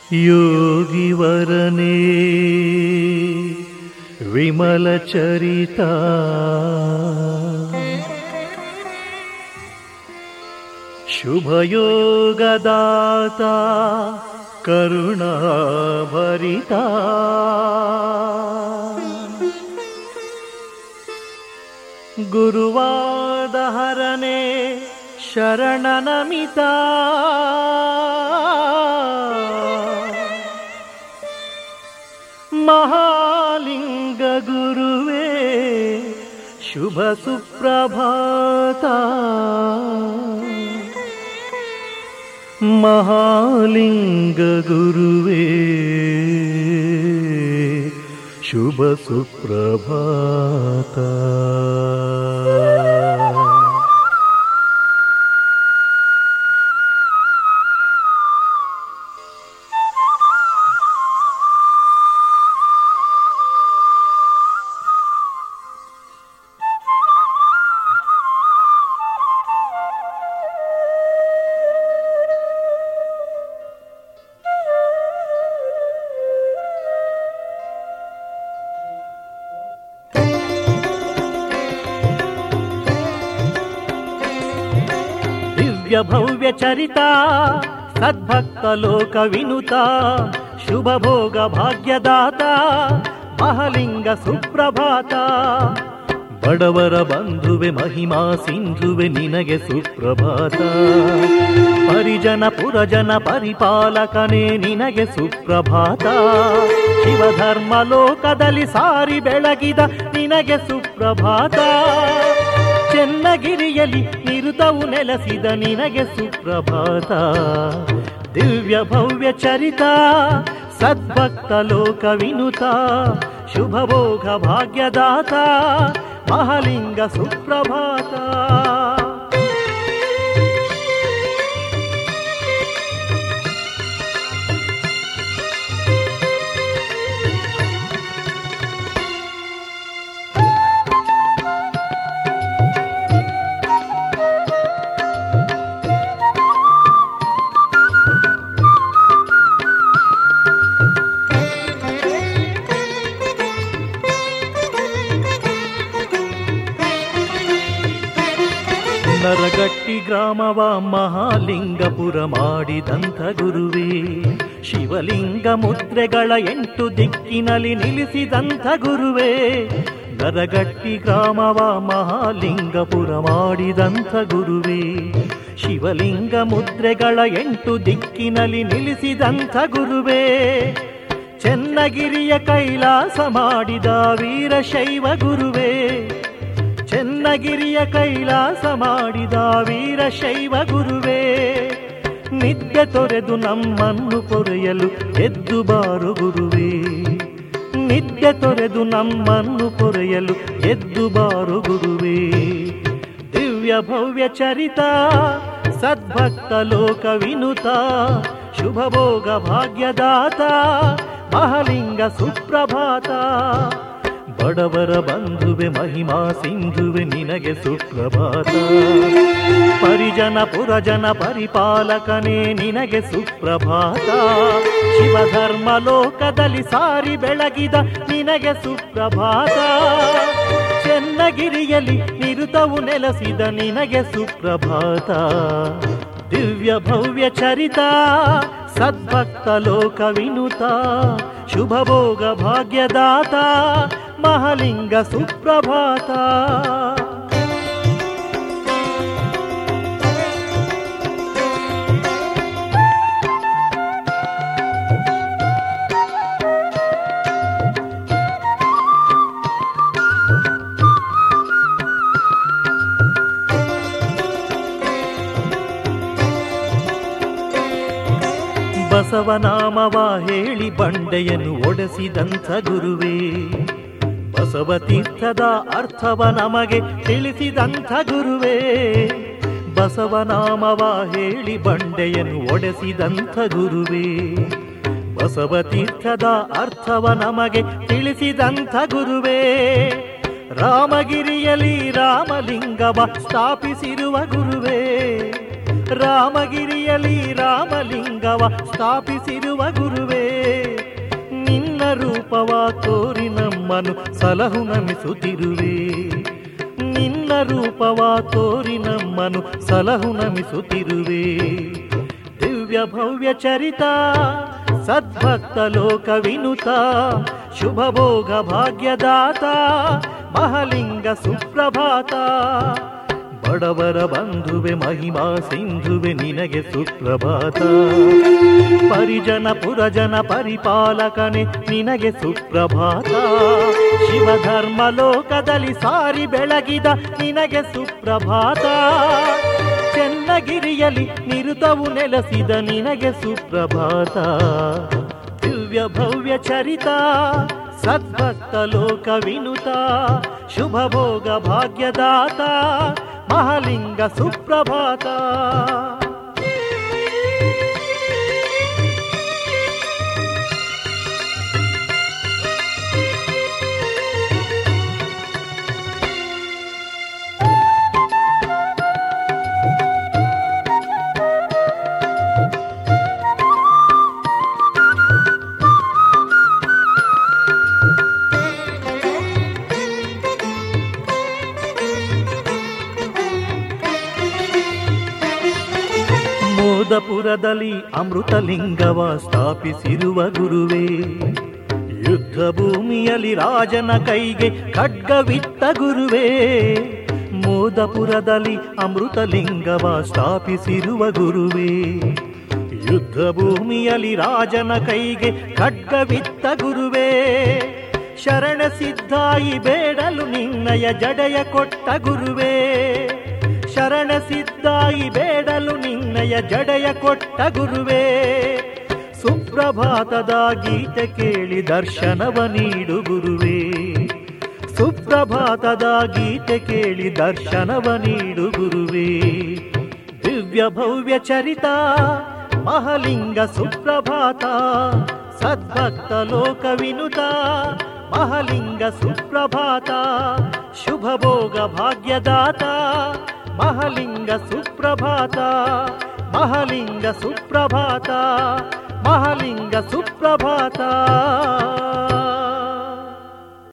ಯೋಗಿವರನೇ ವಿಮಲ ಚರಿತ ಶುಭಯೋಗದಾತ ಕರುಣಾಭರಿತ ಗುರುವಾದ ಹರನೆ ಶರಣನಮಿತ ಮಹಾಲಿಂಗ ಗುರುವೇ ಶುಭ ಸುಪ್ರಭಾತ ಮಹಾಲಿಂಗ ಗುರುವೇ ಶುಭ ಸುಪ್ರಭಾತ ದಿವ್ಯ ಭವ್ಯ ಚರಿತ ಸದ್ಭಕ್ತ ಲೋಕ ವಿನುತ ಶುಭ ಭೋಗ ಭಾಗ್ಯದಾತ ಮಹಲಿಂಗ ಸುಪ್ರಭಾತ ಬಡವರ ಬಂಧುವೆ ಮಹಿಮಾ ಸಿಂಧುವೆ ನಿನಗೆ ಸುಪ್ರಭಾತ ಪರಿಜನ ಪುರಜನ ಪರಿಪಾಲಕನೇ ನಿನಗೆ ಸುಪ್ರಭಾತ ಶಿವಧರ್ಮ ಲೋಕದಲ್ಲಿ ಸಾರಿ ಬೆಳಗಿದ ನಿನಗೆ ಸುಪ್ರಭಾತ ಚೆನ್ನಗಿರಿಯಲ್ಲಿ ನಿರುತವು ನೆಲೆಸಿದ ನಿನಗೆ ಸುಪ್ರಭಾತ ದಿವ್ಯ ಭವ್ಯ ಚರಿತ ಸದ್ಭಕ್ತ ಲೋಕ ವಿನುತ ಶುಭ ಭೋಗ ಭಾಗ್ಯದಾತ ಮಹಲಿಂಗ ಸುಪ್ರಭಾತ ನರಗಟ್ಟಿ ಗ್ರಾಮವ ಮಹಾಲಿಂಗಪುರ ಮಾಡಿದಂಥ ಗುರುವೇ ಶಿವಲಿಂಗ ಮುದ್ರೆಗಳ ಎಂಟು ದಿಕ್ಕಿನಲ್ಲಿ ನಿಲ್ಲಿಸಿದಂಥ ಗುರುವೇ ನರಗಟ್ಟಿ ಗ್ರಾಮವ ಮಹಾಲಿಂಗಪುರ ಮಾಡಿದಂಥ ಗುರುವೇ ಶಿವಲಿಂಗ ಮುದ್ರೆಗಳ ಎಂಟು ದಿಕ್ಕಿನಲ್ಲಿ ನಿಲ್ಲಿಸಿದಂಥ ಗುರುವೇ ಚೆನ್ನಗಿರಿಯ ಕೈಲಾಸ ಮಾಡಿದ ವೀರಶೈವ ಗುರುವೇ ಚೆನ್ನಗಿರಿಯ ಕೈಲಾಸ ಮಾಡಿದ ವೀರಶೈವ ಗುರುವೇ ನಿತ್ಯ ತೊರೆದು ನಮ್ಮನ್ನು ಪೊರೆಯಲು ಎದ್ದು ಬಾರು ಗುರುವೇ ನಿತ್ಯ ತೊರೆದು ನಮ್ಮನ್ನು ಪೊರೆಯಲು ಎದ್ದು ಬಾರು ಗುರುವೇ ದಿವ್ಯ ಭವ್ಯ ಚರಿತ ಸದ್ಭಕ್ತ ಲೋಕ ವಿನುತ ಶುಭ ಭೋಗ ಭಾಗ್ಯದಾತ ಮಹಲಿಂಗ ಸುಪ್ರಭಾತ ಬಡವರ ಬಂಧುವೆ ಮಹಿಮಾ ಸಿಂಧುವೆ ನಿನಗೆ ಸುಪ್ರಭಾತ ಪರಿಜನ ಪುರಜನ ಪರಿಪಾಲಕನೇ ನಿನಗೆ ಸುಪ್ರಭಾತ ಶಿವಧರ್ಮ ಲೋಕದಲ್ಲಿ ಸಾರಿ ಬೆಳಗಿದ ನಿನಗೆ ಸುಪ್ರಭಾತ ಚೆನ್ನಗಿರಿಯಲ್ಲಿ ನಿರುತವು ನೆಲೆಸಿದ ನಿನಗೆ ಸುಪ್ರಭಾತ ದಿವ್ಯ ಭವ್ಯ ಚರಿತ ಸದ್ಭಕ್ತ ಲೋಕ ವಿನುತ ಶುಭ ಭೋಗ ಭಾಗ್ಯದಾತ ಮಹಲಿಂಗ ಸುಪ್ರಭಾತ ಬಸವನಾಮವ ಹೇಳಿ ಬಂಡೆಯನ್ನು ಒಡೆಸಿದಂಥ ಗುರುವೇ ಬಸವ ತೀರ್ಥದ ಅರ್ಥವ ನಮಗೆ ತಿಳಿಸಿದಂಥ ಗುರುವೇ ಬಸವನಾಮವ ಹೇಳಿ ಬಂಡೆಯನ್ನು ಒಡೆಸಿದಂಥ ಗುರುವೇ ಬಸವ ತೀರ್ಥದ ಅರ್ಥವ ನಮಗೆ ತಿಳಿಸಿದಂಥ ಗುರುವೇ ರಾಮಗಿರಿಯಲ್ಲಿ ರಾಮಲಿಂಗವ ಸ್ಥಾಪಿಸಿರುವ ಗುರುವೇ ರಾಮಗಿರಿಯಲಿ ರಾಮಲಿಂಗವ ಸ್ಥಾಪಿಸಿರುವ ಗುರುವೇ ನಿನ್ನ ರೂಪವ ತೋರಿ ನಮ್ಮನು ಸಲಹು ನಮಿಸುತ್ತಿರುವೆ ನಿನ್ನ ರೂಪವ ತೋರಿ ನಮ್ಮನು ಸಲಹು ನಮಿಸುತ್ತಿರುವೆ ದಿವ್ಯ ಭವ್ಯ ಚರಿತ ಸದ್ಭಕ್ತ ಲೋಕ ವಿನುತ ಶುಭ ಭೋಗ ಭಾಗ್ಯದಾತ ಮಹಲಿಂಗ ಸುಪ್ರಭಾತ ಬಡವರ ಬಂಧುವೆ ಮಹಿಮಾ ಸಿಂಧುವೆ ನಿನಗೆ ಸುಪ್ರಭಾತ ಪರಿಜನ ಪುರಜನ ಪರಿಪಾಲಕನೆ ನಿನಗೆ ಸುಪ್ರಭಾತ ಶಿವಧರ್ಮ ಲೋಕದಲ್ಲಿ ಸಾರಿ ಬೆಳಗಿದ ನಿನಗೆ ಸುಪ್ರಭಾತ ಚೆನ್ನಗಿರಿಯಲಿ ನಿರುತವು ನೆಲೆಸಿದ ನಿನಗೆ ಸುಪ್ರಭಾತ ದಿವ್ಯ ಭವ್ಯ ಚರಿತ ಸದ್ಭಕ್ತ ಲೋಕ ವಿನುತ ಶುಭ ಭೋಗ ಭಾಗ್ಯದಾತ ಮಹಾಲಿಂಗ ಸುಪ್ರಭಾತ ಮೋದಪುರದಲ್ಲಿ ಅಮೃತಲಿಂಗವ ಸ್ಥಾಪಿಸಿರುವ ಗುರುವೇ ಯುದ್ಧ ಭೂಮಿಯಲ್ಲಿ ರಾಜನ ಕೈಗೆ ಖಡ್ಗವಿತ್ತ ಗುರುವೇ ಮೋದಪುರದಲ್ಲಿ ಅಮೃತಲಿಂಗವ ಸ್ಥಾಪಿಸಿರುವ ಗುರುವೇ ಯುದ್ಧ ಭೂಮಿಯಲ್ಲಿ ರಾಜನ ಕೈಗೆ ಖಡ್ಗವಿತ್ತ ಗುರುವೇ ಶರಣ ಸಿದ್ಧಾಯಿ ಬೇಡಲು ನಿನ್ನಯ ಜಡೆಯ ಕೊಟ್ಟ ಗುರುವೇ ಶರಣ ಸಿದ್ಧಾಯಿ ಬೇಡಲು ನಿನ್ನಯ ಜಡೆಯ ಕೊಟ್ಟ ಗುರುವೇ ಸುಪ್ರಭಾತದ ಗೀತೆ ಕೇಳಿ ದರ್ಶನವ ನೀಡು ಗುರುವೇ ಸುಪ್ರಭಾತದ ಗೀತೆ ಕೇಳಿ ದರ್ಶನವ ನೀಡು ಗುರುವೇ ದಿವ್ಯ ಭವ್ಯ ಚರಿತ ಮಹಲಿಂಗ ಸುಪ್ರಭಾತ ಸದ್ಭಕ್ತ ಲೋಕ ವಿನುತ ಮಹಲಿಂಗ ಸುಪ್ರಭಾತ ಶುಭ ಭೋಗ ಭಾಗ್ಯದಾತ ಮಹಲಿಂಗ ಸುಪ್ರಭಾತ ಮಹಲಿಂಗ ಸುಪ್ರಭಾತ ಮಹಲಿಂಗ ಸುಪ್ರಭಾತ